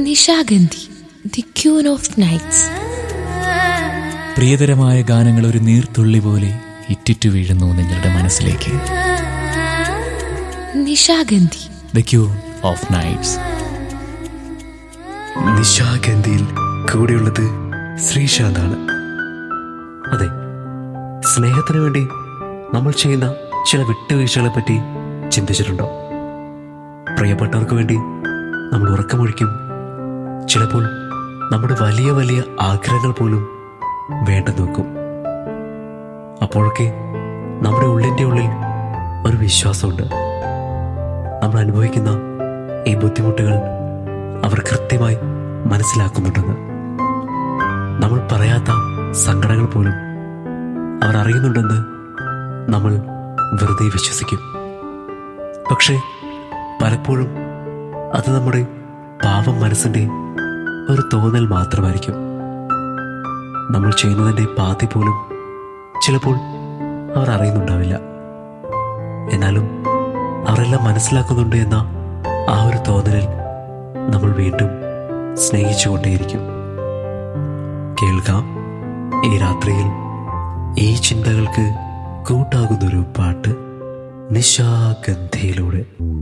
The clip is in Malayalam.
Nishagandhi the queen of nights പ്രിയതരമായ ഗാനങ്ങൾ ഒരു നീർത്തുള്ളി പോലെ ഇറ്റിറ്റു വീഴുന്നു നിങ്ങളുടെ മനസ്സിലേക്ക് Nishagandhi the queen of nights നിശാഗന്ധിയിൽ കൂടെയുള്ളത് ശ്രീശാന്താണ് അതെ സ്നേഹത്തിന് വേണ്ടി നമ്മൾ ചെയ്യുന്ന ചില വിട്ടുവീഴ്ചകളെ പറ്റി ചിന്തിച്ചിട്ടുണ്ടോ പ്രിയപ്പെട്ടവർക്ക് വേണ്ടി നമ്മൾ ഉറക്കമൊഴിക്കും ചിലപ്പോൾ നമ്മുടെ വലിയ വലിയ ആഗ്രഹങ്ങൾ പോലും വേണ്ട നോക്കും അപ്പോഴൊക്കെ നമ്മുടെ ഉള്ളിൻ്റെ ഉള്ളിൽ ഒരു വിശ്വാസമുണ്ട് നമ്മൾ അനുഭവിക്കുന്ന ഈ ബുദ്ധിമുട്ടുകൾ അവർ കൃത്യമായി മനസ്സിലാക്കുന്നുണ്ടെന്ന് നമ്മൾ പറയാത്ത സങ്കടങ്ങൾ പോലും അവർ അറിയുന്നുണ്ടെന്ന് നമ്മൾ വെറുതെ വിശ്വസിക്കും പക്ഷേ പലപ്പോഴും അത് നമ്മുടെ പാവം മനസ്സിൻ്റെ ഒരു തോന്നൽ മാത്രമായിരിക്കും നമ്മൾ ചെയ്യുന്നതിൻ്റെ പാതി പോലും ചിലപ്പോൾ അവർ അറിയുന്നുണ്ടാവില്ല എന്നാലും അവരെല്ലാം മനസ്സിലാക്കുന്നുണ്ട് എന്ന ആ ഒരു തോന്നലിൽ നമ്മൾ വീണ്ടും സ്നേഹിച്ചുകൊണ്ടേയിരിക്കും കേൾക്കാം ഈ രാത്രിയിൽ ഈ ചിന്തകൾക്ക് കൂട്ടാകുന്നൊരു പാട്ട് നിശാഗന്ധിയിലൂടെ